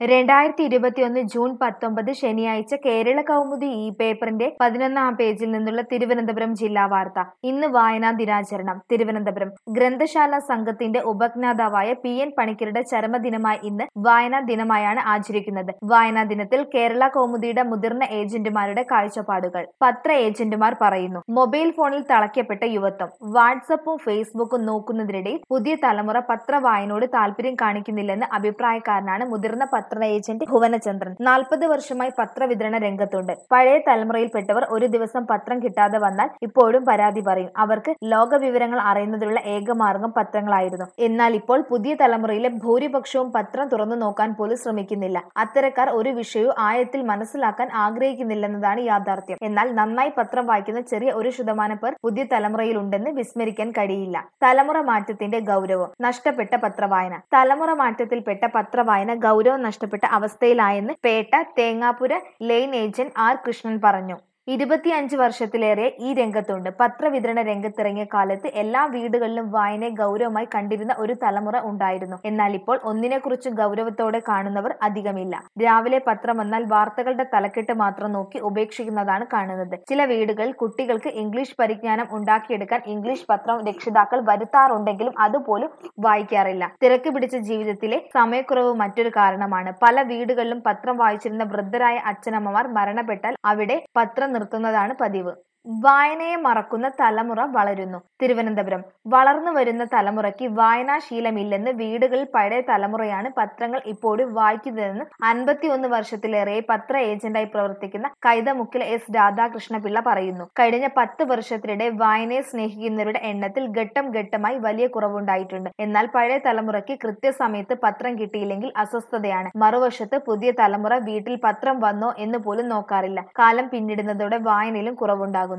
രണ്ടായിരത്തി ഇരുപത്തിയൊന്ന് ജൂൺ പത്തൊമ്പത് ശനിയാഴ്ച കേരള കൗമുദി ഈ പേപ്പറിന്റെ പതിനൊന്നാം പേജിൽ നിന്നുള്ള തിരുവനന്തപുരം ജില്ലാ വാർത്ത ഇന്ന് വായനാ ദിനാചരണം തിരുവനന്തപുരം ഗ്രന്ഥശാല സംഘത്തിന്റെ ഉപജ്ഞാതാവായ പി എൻ പണിക്കരുടെ ചരമദിനമായ ഇന്ന് വായനാ ദിനമായാണ് ആചരിക്കുന്നത് വായനാ ദിനത്തിൽ കേരള കൗമുദിയുടെ മുതിർന്ന ഏജന്റുമാരുടെ കാഴ്ചപ്പാടുകൾ പത്ര ഏജന്റുമാർ പറയുന്നു മൊബൈൽ ഫോണിൽ തളയ്ക്കപ്പെട്ട യുവത്വം വാട്സപ്പും ഫേസ്ബുക്കും നോക്കുന്നതിനിടയിൽ പുതിയ തലമുറ പത്രവായനോട് താല്പര്യം കാണിക്കുന്നില്ലെന്ന് അഭിപ്രായക്കാരനാണ് മുതിർന്ന പത്ര ഏജന്റ് ഭുവനചന്ദ്രൻ നാൽപ്പത് വർഷമായി പത്രവിതരണ രംഗത്തുണ്ട് പഴയ തലമുറയിൽപ്പെട്ടവർ ഒരു ദിവസം പത്രം കിട്ടാതെ വന്നാൽ ഇപ്പോഴും പരാതി പറയും അവർക്ക് ലോക വിവരങ്ങൾ അറിയുന്നതിനുള്ള ഏക മാർഗം പത്രങ്ങളായിരുന്നു എന്നാൽ ഇപ്പോൾ പുതിയ തലമുറയിലെ ഭൂരിപക്ഷവും പത്രം തുറന്നു നോക്കാൻ പോലും ശ്രമിക്കുന്നില്ല അത്തരക്കാർ ഒരു വിഷയവും ആഴത്തിൽ മനസ്സിലാക്കാൻ ആഗ്രഹിക്കുന്നില്ലെന്നതാണ് യാഥാർത്ഥ്യം എന്നാൽ നന്നായി പത്രം വായിക്കുന്ന ചെറിയ ഒരു ശതമാനം പേർ പുതിയ തലമുറയിലുണ്ടെന്ന് വിസ്മരിക്കാൻ കഴിയില്ല തലമുറ മാറ്റത്തിന്റെ ഗൗരവം നഷ്ടപ്പെട്ട പത്രവായന തലമുറ മാറ്റത്തിൽപ്പെട്ട പത്രവായന ഗൗരവം നഷ്ടപ്പെട്ട അവസ്ഥയിലായെന്ന് Pettah Thengapura lane agent R Krishnan പറഞ്ഞു ഇരുപത്തിയഞ്ച് വർഷത്തിലേറെ ഈ രംഗത്തുണ്ട് പത്രവിതരണ രംഗത്തിറങ്ങിയ കാലത്ത് എല്ലാ വീടുകളിലും വായനയെ ഗൗരവമായി കണ്ടിരുന്ന ഒരു തലമുറ ഉണ്ടായിരുന്നു എന്നാൽ ഇപ്പോൾ ഒന്നിനെക്കുറിച്ച് ഗൗരവത്തോടെ കാണുന്നവർ അധികമില്ല രാവിലെ പത്രം വന്നാൽ വാർത്തകളുടെ തലക്കെട്ട് മാത്രം നോക്കി ഉപേക്ഷിക്കുന്നതാണ് കാണുന്നത് ചില വീടുകളിൽ കുട്ടികൾക്ക് ഇംഗ്ലീഷ് പരിജ്ഞാനം ഉണ്ടാക്കിയെടുക്കാൻ ഇംഗ്ലീഷ് പത്രം രക്ഷിതാക്കൾ വരുത്താറുണ്ടെങ്കിലും അതുപോലും വായിക്കാറില്ല തിരക്ക് പിടിച്ച ജീവിതത്തിലെ സമയക്കുറവ് മറ്റൊരു കാരണമാണ് പല വീടുകളിലും പത്രം വായിച്ചിരുന്ന വൃദ്ധരായ അച്ഛനമ്മമാർ മരണപ്പെട്ടാൽ അവിടെ പത്രം നിർത്തുന്നതാണ് പതിവ് വായനയെ മറക്കുന്ന തലമുറ വളരുന്നു തിരുവനന്തപുരം വളർന്നു വരുന്ന തലമുറയ്ക്ക് വായനാശീലമില്ലെന്ന് വീടുകളിൽ പഴയ തലമുറയാണ് പത്രങ്ങൾ ഇപ്പോഴും വായിക്കുന്നതെന്ന് അൻപത്തിയൊന്ന് വർഷത്തിലേറെ പത്ര ഏജന്റായി പ്രവർത്തിക്കുന്ന കൈതമുക്കിൽ എസ് രാധാകൃഷ്ണപിള്ള പറയുന്നു കഴിഞ്ഞ പത്ത് വർഷത്തിനിടെ വായനയെ സ്നേഹിക്കുന്നവരുടെ എണ്ണത്തിൽ ഘട്ടം ഘട്ടമായി വലിയ കുറവുണ്ടായിട്ടുണ്ട് എന്നാൽ പഴയ തലമുറയ്ക്ക് കൃത്യസമയത്ത് പത്രം കിട്ടിയില്ലെങ്കിൽ അസ്വസ്ഥതയാണ് മറുവശത്ത് പുതിയ തലമുറ വീട്ടിൽ പത്രം വന്നോ എന്ന് പോലും നോക്കാറില്ല കാലം പിന്നിടുന്നതോടെ വായനയിലും കുറവുണ്ടാകുന്നു